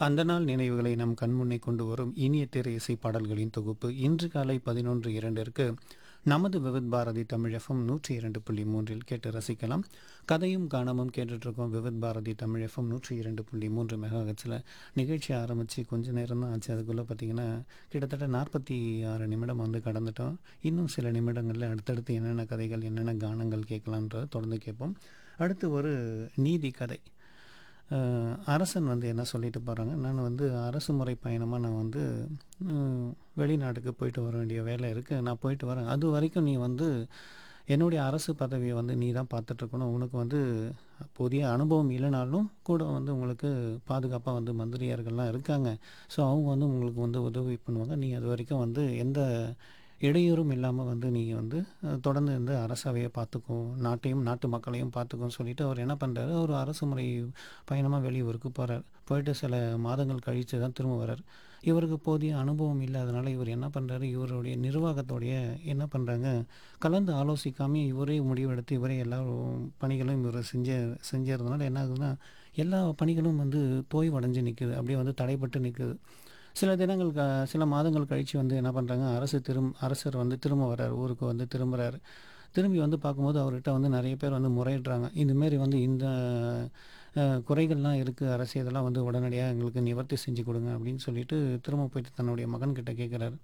அந்த நாள் நினைவுகளை நம் கண்முன்னே கொண்டு வரும் இனிய திரை இசை பாடல்களின் தொகுப்பு இன்று காலை பதினொன்று இரண்டிற்கு நமது விவித் பாரதி தமிழ் எஃப்எம் நூற்றி இரண்டு புள்ளி மூன்றில் கேட்டு ரசிக்கலாம் கதையும் காணமும் கேட்டுட்ருக்கோம் விவித் பாரதி தமிழ் எஃப்எம் நூற்றி இரண்டு புள்ளி மூன்று மெகாஹெட்ஸில் நிகழ்ச்சி ஆரம்பித்து கொஞ்ச நேரம் தான் ஆச்சு அதுக்குள்ளே பார்த்திங்கன்னா கிட்டத்தட்ட நாற்பத்தி ஆறு நிமிடம் வந்து கடந்துட்டோம் இன்னும் சில நிமிடங்களில் அடுத்தடுத்து என்னென்ன கதைகள் என்னென்ன கானங்கள் கேட்கலான்றதை தொடர்ந்து கேட்போம் அடுத்து ஒரு நீதி கதை அஹ், அரசன் வந்து என்ன சொல்லிட்டு போகிறாங்க நான் வந்து அரசு முறை பயணமாக நான் வந்து உம், வெளிநாட்டுக்கு போயிட்டு வர வேண்டிய வேலை இருக்குது நான் போயிட்டு வரேன் அது வரைக்கும் நீ வந்து என்னுடைய அரசு பதவியை வந்து நீ தான் பார்த்துட்ருக்கணும் உனக்கு வந்து புதிய அனுபவம் இல்லைனாலும் கூட வந்து உங்களுக்கு பாதுகாப்பாக வந்து மந்திரியார்கள்லாம் இருக்காங்க ஸோ அவங்க வந்து உங்களுக்கு வந்து உதவி பண்ணுவாங்க நீ அது வரைக்கும் வந்து எந்த இடையூறும் இல்லாமல் வந்து நீங்கள் வந்து அஹ், தொடர்ந்து இந்த அரசவையை பார்த்துக்கும் நாட்டையும் நாட்டு மக்களையும் பார்த்துக்கும் சொல்லிட்டு அவர் என்ன பண்ணுறாரு ஒரு அரசு முறை பயணமாக வெளியூருக்கு போகிறார் போயிட்டு சில மாதங்கள் கழித்து தான் திரும்ப வர்றார் இவருக்கு போதிய அனுபவம் இல்லாதனால இவர் என்ன பண்ணுறாரு இவருடைய நிர்வாகத்தோடைய என்ன பண்ணுறாங்க கலந்து ஆலோசிக்காம இவரே முடிவெடுத்து இவரே எல்லா பணிகளும் இவர் செஞ்ச செஞ்சதுனால என்ன ஆகுதுன்னா எல்லா பணிகளும் வந்து தோய்வடைஞ்சு நிற்குது அப்படியே வந்து தடைப்பட்டு நிற்குது சில தினங்கள் க சில மாதங்கள் கழித்து வந்து என்ன பண்ணுறாங்க அரசு திரும் அரசர் வந்து திரும்ப வர்றார் ஊருக்கு வந்து திரும்புகிறார் திரும்பி வந்து பார்க்கும்போது அவர்கிட்ட வந்து நிறைய பேர் வந்து முறையிடுறாங்க இதுமாரி வந்து இந்த அஹ், குறைகள்லாம் இருக்குது அரசு இதெல்லாம் வந்து உடனடியாக எங்களுக்கு நிவர்த்தி செஞ்சு கொடுங்க அப்படின்னு சொல்லிட்டு திரும்ப போயிட்டு தன்னுடைய மகன்கிட்ட கேட்குறாரு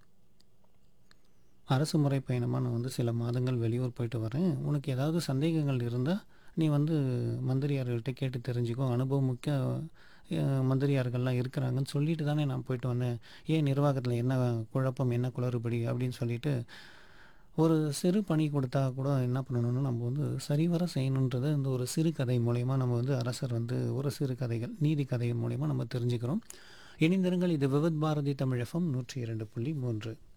அரசு முறை பயணமாக நான் வந்து சில மாதங்கள் வெளியூர் போயிட்டு வரேன் உனக்கு ஏதாவது சந்தேகங்கள் இருந்தால் நீ வந்து மந்திரியார்கள்ட்ட கேட்டு தெரிஞ்சுக்கோ அனுபவம் மிக்க அஹ், மந்திரியார்கள்லாம் இருக்கிறாங்கன்னு சொல்லிட்டு தானே நான் போயிட்டு வந்தேன் ஏன் நிர்வாகத்தில் என்ன குழப்பம் என்ன குளறுபடி அப்படின்னு சொல்லிட்டு ஒரு சிறு பணி கொடுத்தா கூட என்ன பண்ணணும்னா நம்ம வந்து சரிவர செய்யணுன்றது இந்த ஒரு சிறு கதை மூலயமா நம்ம வந்து அரசர் வந்து ஒரு சிறு கதைகள் நீதி கதை மூலயமா நம்ம தெரிஞ்சுக்கிறோம் இணைந்திருங்கள் இது விவித் பாரதி தமிழ் எஃப்எம் நூற்றி இரண்டு புள்ளி மூன்று